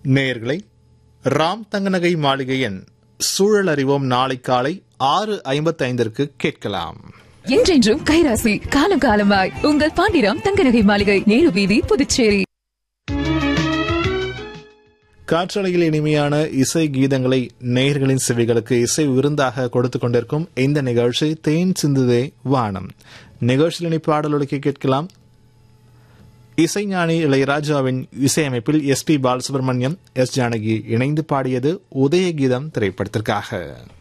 நேயர்களை ராம் தங்கநகை மாளிகையின் சூழல் அறிவோம் நாளை காலை ஆறு ஐம்பத்தைந்திற்கு கேட்கலாம் என்றென்றும் கைராசி காலம் காலமாய் உங்கள் பாண்டிராம் தங்கநகை மாளிகை நேரு வீதி புதுச்சேரி காற்றலையில் இனிமையான இசை கீதங்களை நேயர்களின் செவிகளுக்கு இசை விருந்தாக கொடுத்து கொண்டிருக்கும் இந்த நிகழ்ச்சி தேன் சிந்துதே வானம் நிகழ்ச்சியில் இனி பாடலொழுக்கி கேட்கலாம் இசைஞானி இளையராஜாவின் இசையமைப்பில் S P Balasubrahmanyam S Janaki இணைந்து பாடியது உதயகீதம் திரைப்படத்திற்காக